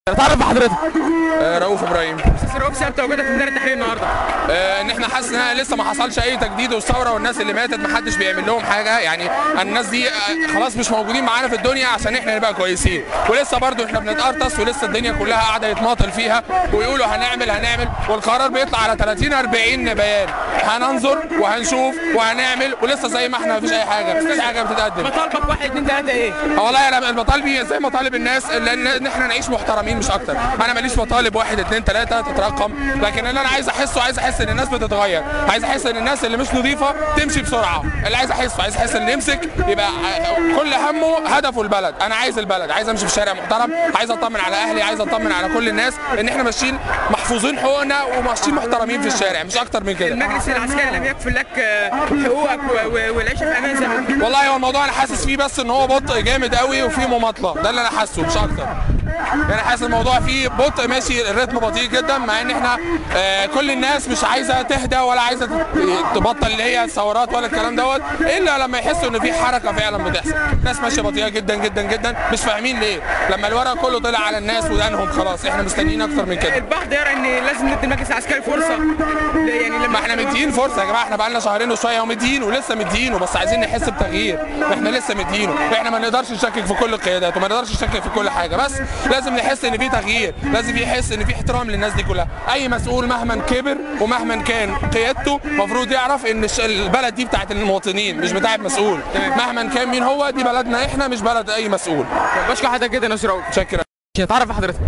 تعرف بحضرتك آه، رؤوف ابراهيم استاذ رؤوف سبت وجودك في ميدان التحرير النهارده آه، ان احنا حاسس انها لسه ما حصلش اي تجديد والثوره والناس اللي ماتت ما حدش بيعمل لهم حاجه يعني الناس دي آه، خلاص مش موجودين معانا في الدنيا عشان احنا نبقى كويسين ولسه برضو احنا بنتقرطس ولسه الدنيا كلها قاعده يتماطل فيها ويقولوا هنعمل هنعمل والقرار بيطلع على 30 40 بيان هننظر وهنشوف وهنعمل ولسه زي ما احنا مفيش اي حاجه مفيش حاجه بتتقدم مطالبك واحد اتنين تلاته ايه؟ والله انا مطالبي زي مطالب الناس لان ان احنا نعيش محترمين مش اكتر انا ماليش مطالب واحد اتنين تلاته تترقم لكن اللي انا عايز احسه عايز احس ان الناس بتتغير عايز احس ان الناس اللي مش نظيفه تمشي بسرعه اللي عايز احسه عايز احس ان يمسك يبقى كل همه هدفه البلد انا عايز البلد عايز امشي في الشارع محترم عايز اطمن على اهلي عايز اطمن على كل الناس ان احنا ماشيين محفوظين حقوقنا وماشيين محترمين في الشارع مش اكتر من كده المجلس العسكري لم يكفل لك آه، حقوقك و- و- والعيشه في امان زي ما قلت. والله هو الموضوع انا حاسس فيه بس ان هو بطء جامد قوي وفيه مماطله ده اللي انا حاسه مش اكتر يعني حاسس الموضوع فيه بطء ماشي الريتم بطيء جدا مع ان احنا آه كل الناس مش عايزه تهدى ولا عايزه تت- تبطل اللي هي الثورات ولا الكلام دوت الا لما يحسوا ان في حركه فعلا بتحصل الناس ماشيه بطيئه جدا جدا جدا مش فاهمين ليه لما الورق كله طلع على الناس ودانهم خلاص احنا مستنيين اكتر من كده البعض يرى ان لازم ندي المجلس العسكري فرصه يعني لما ما احنا مديين فرصه يا جماعه احنا بقالنا شهرين وشويه ومديين ولسه مديينه بس عايزين نحس بتغيير احنا لسه مديينه احنا ما نقدرش نشكك في كل القيادات وما نقدرش نشكك في كل حاجه بس لازم نحس ان في تغيير لازم يحس ان في احترام للناس دي كلها اي مسؤول مهما كبر ومهما كان قيادته المفروض يعرف ان الش- البلد دي بتاعت المواطنين مش بتاعت مسؤول مهما كان مين هو دي بلدنا احنا مش بلد اي مسؤول بشكر حضرتك جدا يا استاذ رؤوف شكرا تعرف بحضرتك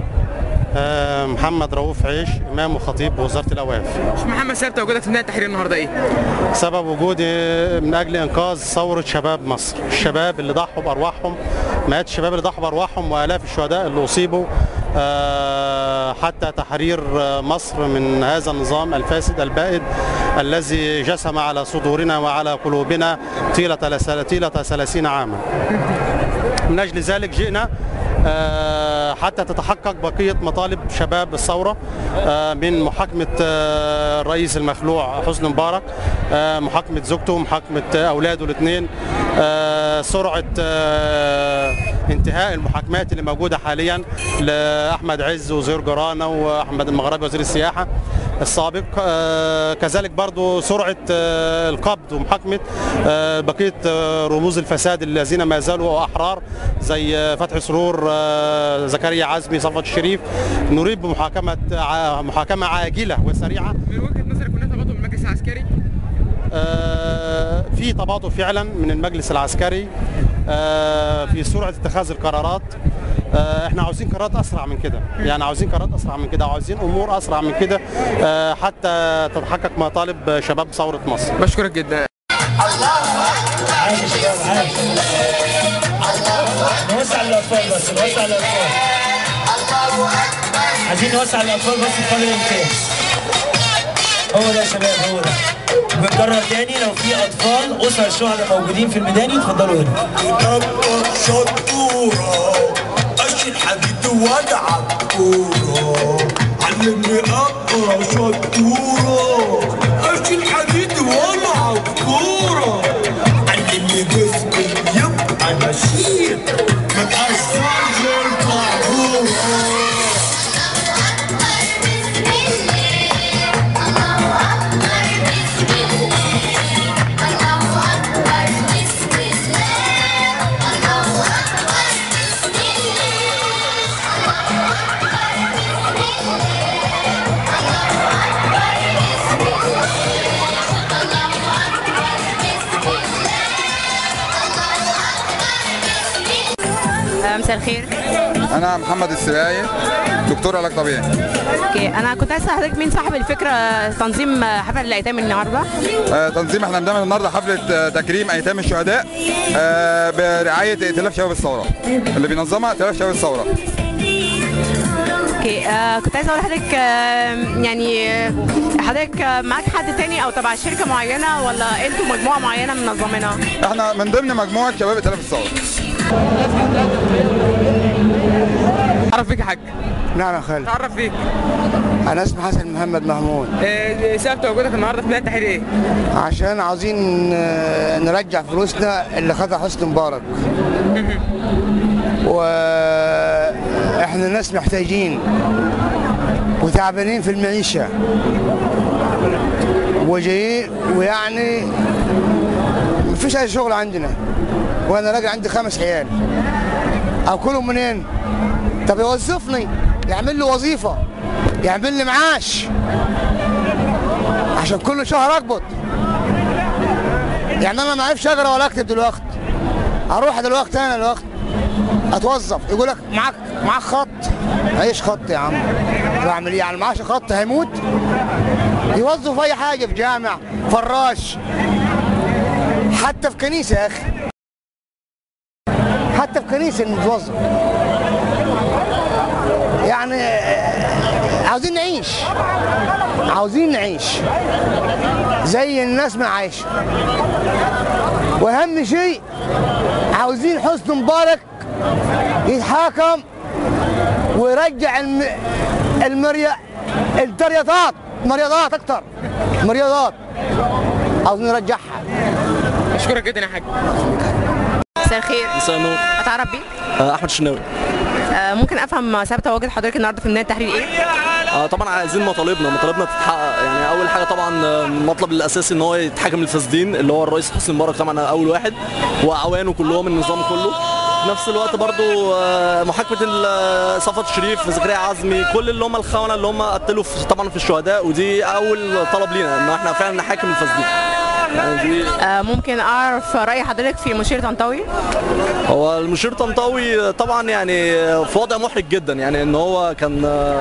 آه، محمد رؤوف عيش امام وخطيب بوزاره الاوقاف شيخ محمد سبت وجودك في ميدان التحرير النهارده ايه؟ سبب وجودي من اجل انقاذ ثوره شباب مصر الشباب اللي ضحوا بارواحهم مئات الشباب اللي ضحوا بارواحهم والاف الشهداء اللي اصيبوا آه، حتى تحرير آه، مصر من هذا النظام الفاسد البائد الذي جسم على صدورنا وعلى قلوبنا طيله طيله 30 عاما من اجل ذلك جئنا آه، حتى تتحقق بقيه مطالب شباب الثوره آه، من محاكمه آه، الرئيس المخلوع حسني مبارك آه، محاكمه زوجته محاكمه آه، اولاده الاثنين سرعه آه، انتهاء المحاكمات اللي موجوده حاليا لاحمد عز وزهير جرانه واحمد المغربي وزير السياحه السابق آه، كذلك برضو سرعه آه، القبض ومحاكمه آه، بقيه آه، رموز الفساد الذين ما زالوا احرار زي آه، فتحي سرور آه، زكريا عزمي صفوت الشريف نريد بمحاكمه ع- محاكمه عاجله وسريعه من وجهه نظرك هناك تباطؤ من المجلس العسكري آه، في تباطؤ فعلا من المجلس العسكري آه، في سرعه اتخاذ القرارات آه، احنا عاوزين قرارات اسرع من كده يعني عاوزين قرارات اسرع من كده وعاوزين امور اسرع من كده آه، حتى تتحقق مطالب شباب ثوره مصر بشكرك جدا نوسع للاطفال بس نوسع للاطفال عايزين نوسع للاطفال بس بقدر الامكان هو ده يا شباب هو ده بنكرر تاني لو في اطفال اسر شهداء موجودين في الميدان يتفضلوا هنا ابقى شطورة اشيل حديد والعب كورة علمني ابقى شطورة اشيل حديد والعب كورة علمني جسمي يبقى نشيط ما بقاش زي الطاعورة مساء الخير انا محمد السباعي دكتور علاج طبيعي اوكي انا كنت عايز اسالك مين صاحب الفكره تنظيم حفل الايتام النهارده آه، تنظيم احنا بنعمل النهارده حفله آه، تكريم ايتام الشهداء آه، برعايه ائتلاف شباب الثوره اللي بينظمها ائتلاف شباب الثوره اوكي آه كنت عايز اقول لحضرتك آه يعني آه، حضرتك آه، معاك حد تاني او تبع شركه معينه ولا انتوا مجموعه معينه منظمينها احنا من ضمن مجموعه شباب ائتلاف الثوره تعرف فيك يا حاج نعم يا خالد تعرف فيك انا اسمي حسن محمد محمود آه، سبب تواجدك النهارده في ميدان التحرير ايه؟ عشان عاوزين آه، نرجع فلوسنا اللي خدها حسني مبارك و احنا ناس محتاجين وتعبانين في المعيشة وجايين ويعني مفيش اي شغل عندنا وانا راجل عندي خمس عيال اكلهم منين طب يوظفني يعمل لي وظيفة يعمل لي معاش عشان كل شهر اقبض يعني انا ما اعرفش اقرا ولا اكتب دلوقتي اروح دلوقتي انا دلوقتي اتوظف يقول لك معاك معاك خط ايش خط يا عم بعمل ايه يعني معاش خط هيموت يوظف اي حاجه في جامع فراش حتى في كنيسه يا اخي حتى في كنيسه نتوظف يعني آه، عاوزين نعيش عاوزين نعيش زي الناس ما عايشه واهم شيء عاوزين حسني مبارك يتحاكم ويرجع الم... المريا الترياضات مريضات اكتر مريضات عاوزين نرجعها اشكرك جدا يا حاج مساء الخير مساء النور اتعرف بيه آه، احمد الشناوي آه، ممكن افهم سبب تواجد حضرتك النهارده في ميدان التحرير ايه؟ آه، طبعا عايزين مطالبنا مطالبنا تتحقق يعني اول حاجه طبعا آه، المطلب الاساسي ان هو يتحاكم الفاسدين اللي هو الرئيس حسني مبارك طبعا اول واحد واعوانه كلهم النظام كله في نفس الوقت برضو آه، محاكمه ال- صفوت شريف زكريا عزمي كل اللي هم الخونه اللي هم قتلوا في طبعا في الشهداء ودي اول طلب لينا ان احنا فعلا نحاكم الفاسدين يعني دي آه، ممكن اعرف راي حضرتك في مشير طنطاوي؟ هو المشير طنطاوي طبعا يعني في وضع محرج جدا يعني ان هو كان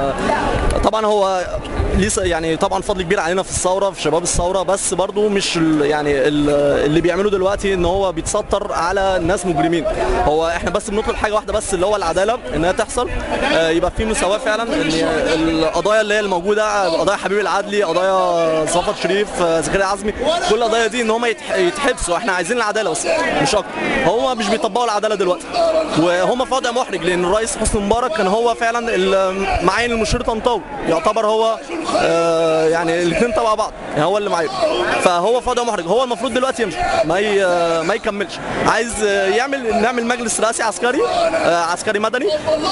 طبعا هو لسه يعني طبعا فضل كبير علينا في الثوره في شباب الثوره بس برضو مش ال- يعني ال- اللي بيعملوه دلوقتي ان هو بيتستر على ناس مجرمين هو احنا بس بنطلب حاجه واحده بس اللي هو العداله انها تحصل آه، يبقى في مساواه فعلا ان القضايا اللي هي الموجوده قضايا حبيب العدلي قضايا صفوت شريف آه، زكريا عزمي كل القضايا دي ان هم يتح- يتحبسوا احنا عايزين العداله بس مش اكتر هم مش بيطبقوا العداله دلوقتي وهم في وضع محرج لان الرئيس حسني مبارك كان هو فعلا ال- معين المشير طنطاوي يعتبر هو آه، يعني الاثنين تبع بعض يعني هو اللي معين فهو في وضع محرج هو المفروض دلوقتي يمشي ما ي- آه، ما يكملش عايز آه، يعمل نعمل مجلس رئاسي عسكري آه، عسكري مدني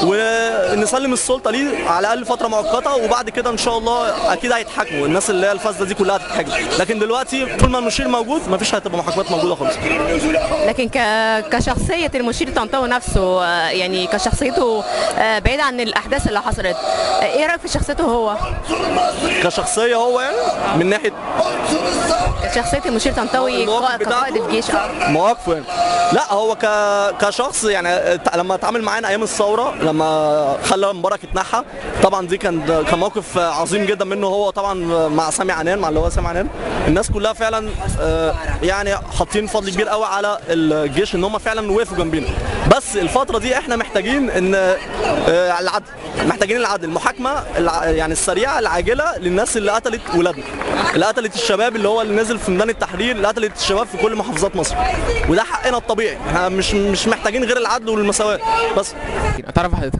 ونسلم السلطه ليه على الاقل فتره مؤقته وبعد كده ان شاء الله اكيد هيتحاكموا الناس اللي هي الفاسده دي كلها هتتحاكم لكن دلوقتي طول ما المشير موجود مفيش هتبقى محاكمات موجوده خالص لكن ك... كشخصيه المشير طنطاوي نفسه آه، يعني كشخصيته آه، بعيد عن الاحداث اللي حصلت آه، ايه رايك في شخصيته هو؟ كشخصيه هو يعني من ناحيه شخصيه المشير طنطاوي المواقف قا- كقائد بتاعته؟ الجيش اه مواقفه يعني لا هو ك... كشخص يعني ت- لما اتعامل معانا ايام الثوره لما خلى مبارك يتنحى طبعا دي كان كان موقف عظيم جدا منه هو طبعا مع سامي عنان مع اللي هو سامي عنان الناس كلها فعلا آه، يعني حاطين فضل كبير قوي على الجيش ان هم فعلا وقفوا جنبينا بس الفتره دي احنا محتاجين ان آه، العدل محتاجين العدل المحاكمه الع- يعني السريعه العاجله للناس اللي قتلت ولادنا اللي قتلت الشباب اللي هو اللي نزل في ميدان التحرير اللي قتلت الشباب في كل محافظات مصر وده حقنا الطبيعي احنا مش مش محتاجين غير العدل والمساواه بس اتعرف حضرتك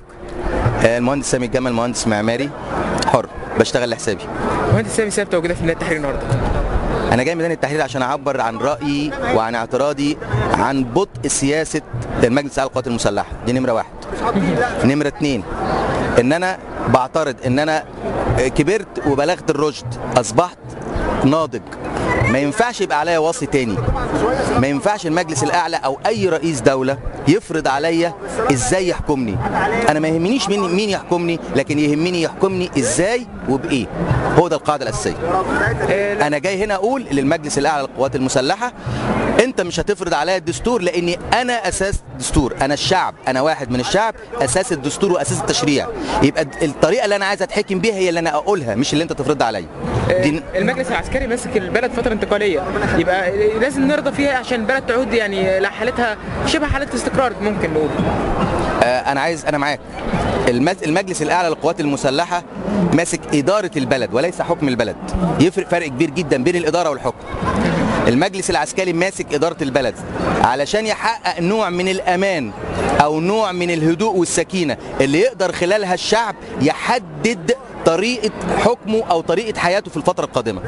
المهندس سامي الجمل مهندس معماري حر بشتغل لحسابي مهندس سامي سبت وجودك في ميدان التحرير النهارده انا جاي ميدان التحرير عشان اعبر عن رايي وعن اعتراضي عن بطء سياسه المجلس الاعلى للقوات المسلحه دي نمره واحد نمره اتنين ان انا بعترض ان انا كبرت وبلغت الرشد اصبحت ناضج ما ينفعش يبقى عليا وصي تاني ما ينفعش المجلس الاعلى او اي رئيس دوله يفرض عليا ازاي يحكمني انا ما يهمنيش مين مين يحكمني لكن يهمني يحكمني ازاي وبايه هو ده القاعده الاساسيه انا جاي هنا اقول للمجلس الاعلى للقوات المسلحه انت مش هتفرض عليا الدستور لاني انا اساس دستور انا الشعب انا واحد من الشعب اساس الدستور واساس التشريع يبقى الطريقه اللي انا عايز اتحكم بيها هي اللي انا اقولها مش اللي انت تفرضها عليا دي المجلس العسكري ماسك البلد فتره انتقاليه يبقى لازم نرضى فيها عشان البلد تعود يعني لحالتها شبه حاله استقرار ممكن نقول آه، انا عايز انا معاك المز- المجلس الاعلى للقوات المسلحه ماسك اداره البلد وليس حكم البلد يفرق فرق كبير جدا بين الاداره والحكم المجلس العسكري ماسك اداره البلد علشان يحقق نوع من الامان او نوع من الهدوء والسكينه اللي يقدر خلالها الشعب يحدد طريقه حكمه او طريقه حياته في الفتره القادمه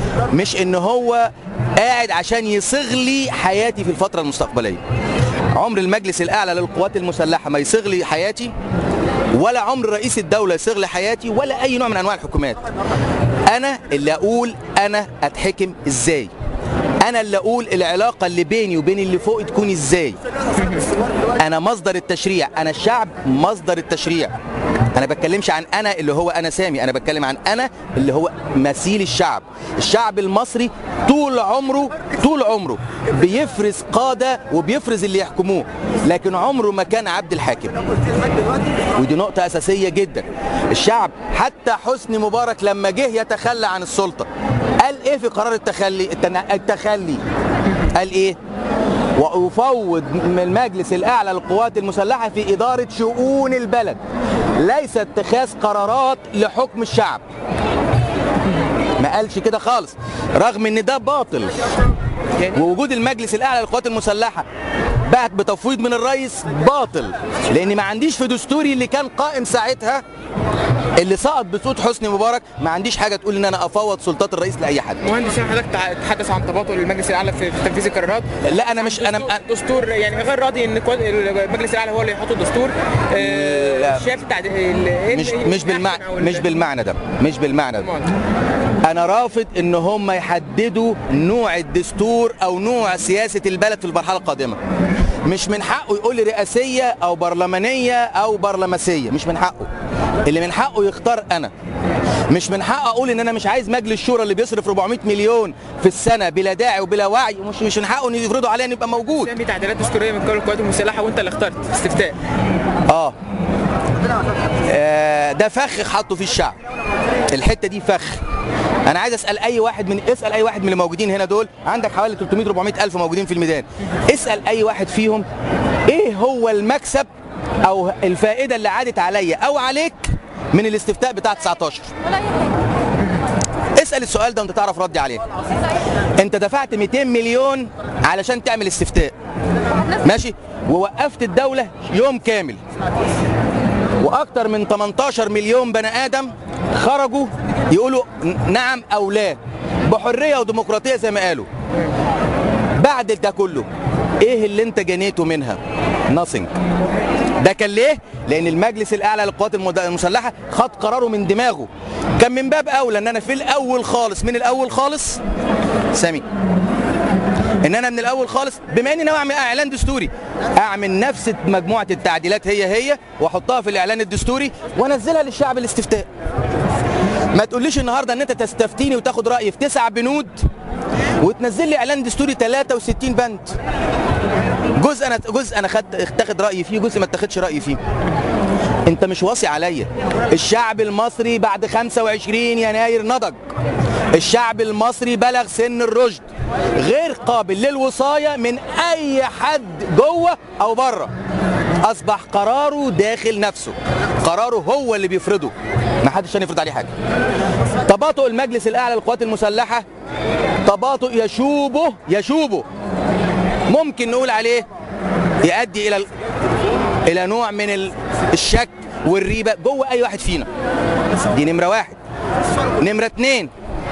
مش ان هو قاعد عشان يصيغ لي حياتي في الفتره المستقبليه عمر المجلس الاعلى للقوات المسلحه ما يصيغ لي حياتي ولا عمر رئيس الدوله يصيغ لي حياتي ولا اي نوع من انواع الحكومات انا اللي اقول انا اتحكم ازاي انا اللي اقول العلاقه اللي بيني وبين اللي فوق تكون ازاي انا مصدر التشريع انا الشعب مصدر التشريع انا بتكلمش عن انا اللي هو انا سامي انا بتكلم عن انا اللي هو مثيل الشعب الشعب المصري طول عمره طول عمره بيفرز قاده وبيفرز اللي يحكموه لكن عمره ما كان عبد الحاكم ودي نقطه اساسيه جدا الشعب حتى حسني مبارك لما جه يتخلى عن السلطه قال ايه في قرار التخلي التن- التخلي قال ايه وأفوض من المجلس الأعلى للقوات المسلحة في إدارة شؤون البلد ليس اتخاذ قرارات لحكم الشعب ما قالش كده خالص رغم ان ده باطل ووجود المجلس الاعلى للقوات المسلحه بعد بتفويض من الرئيس باطل لان ما عنديش في دستوري اللي كان قائم ساعتها اللي سقط بصوت حسني مبارك ما عنديش حاجه تقول ان انا افوض سلطات الرئيس لاي حد مهندس يعني حضرتك تع- تتحدث عن تباطؤ المجلس الاعلى في في تنفيذ القرارات لا انا مش انا دستور يعني غير راضي ان كو- المجلس الاعلى هو اللي يحط الدستور آه، شايف التعديل ال- مش ال- مش بالمعنى مش بالمعنى ده مش بالمعنى ده انا رافض ان هم يحددوا نوع الدستور او نوع سياسه البلد في المرحله القادمه مش من حقه يقول لي رئاسيه او برلمانيه او برلماسيه مش من حقه اللي من حقه يختار انا مش من حق اقول ان انا مش عايز مجلس شورى اللي بيصرف 400 مليون في السنه بلا داعي وبلا وعي مش مش من حقه ان يفرضوا عليا ان يبقى موجود في تعديلات دستوريه من قبل القوات المسلحه وانت اللي اخترت استفتاء اه آه، ده فخ حطوا فيه الشعب الحته دي فخ انا عايز اسال اي واحد من اسال اي واحد من اللي موجودين هنا دول عندك حوالي 300 400 الف موجودين في الميدان اسال اي واحد فيهم ايه هو المكسب او الفائده اللي عادت عليا او عليك من الاستفتاء بتاع 19 اسال السؤال ده وانت تعرف ردي عليه انت دفعت 200 مليون علشان تعمل استفتاء ماشي ووقفت الدوله يوم كامل واكتر من 18 مليون بني ادم خرجوا يقولوا نعم او لا بحريه وديمقراطيه زي ما قالوا بعد ده كله ايه اللي انت جنيته منها nothing ده كان ليه لان المجلس الاعلى للقوات المد- المسلحه خد قراره من دماغه كان من باب اولى ان انا في الاول خالص من الاول خالص سامي ان انا من الاول خالص بما اني ناوي اعمل اعلان دستوري اعمل نفس مجموعه التعديلات هي هي واحطها في الاعلان الدستوري وانزلها للشعب الاستفتاء ما تقوليش النهارده ان انت تستفتيني وتاخد رايي في تسع بنود وتنزل لي اعلان دستوري 63 بند جزء انا جزء انا خدت اتخذ رايي فيه جزء ما اتخذش رايي فيه انت مش واصي عليا الشعب المصري بعد 25 يناير نضج الشعب المصري بلغ سن الرشد غير قابل للوصاية من اي حد جوه او بره اصبح قراره داخل نفسه قراره هو اللي بيفرضه ما حدش تاني يفرض عليه حاجه تباطؤ المجلس الاعلى للقوات المسلحه تباطؤ يشوبه يشوبه ممكن نقول عليه يؤدي الى ال- الى نوع من ال- الشك والريبه جوه اي واحد فينا دي نمره واحد نمره اتنين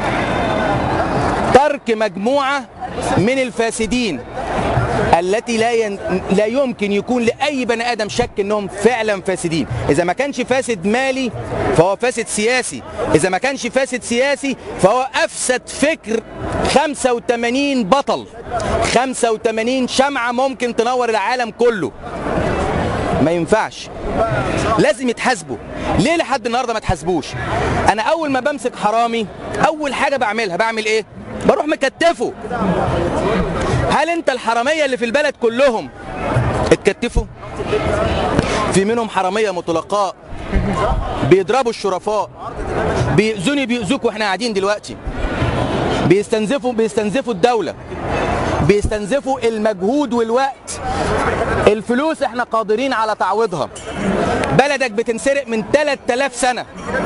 ترك مجموعه من الفاسدين التي لا ين... لا يمكن يكون لاي بني ادم شك انهم فعلا فاسدين اذا ما كانش فاسد مالي فهو فاسد سياسي اذا ما كانش فاسد سياسي فهو افسد فكر 85 بطل 85 شمعة ممكن تنور العالم كله ما ينفعش لازم يتحاسبوا ليه لحد النهارده ما تحاسبوش انا اول ما بمسك حرامي اول حاجه بعملها بعمل ايه بروح مكتفه هل انت الحراميه اللي في البلد كلهم اتكتفوا في منهم حراميه مطلقاء بيضربوا الشرفاء بيأذوني بيأذوك واحنا قاعدين دلوقتي بيستنزفوا بيستنزفوا الدوله بيستنزفوا المجهود والوقت الفلوس احنا قادرين على تعويضها بلدك بتنسرق من 3000 سنة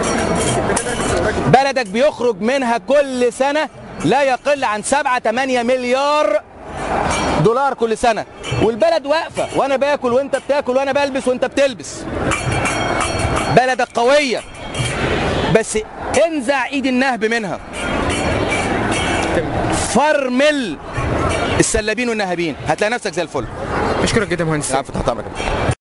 بلدك بيخرج منها كل سنة لا يقل عن 7 8 مليار دولار كل سنة والبلد واقفة وانا باكل وانت بتاكل وانا بلبس وانت بتلبس بلدك قوية بس انزع ايد النهب منها فرمل السلابين والنهابين هتلاقي نفسك زي الفل اشكرك جدا مهندس عفوا تحت امرك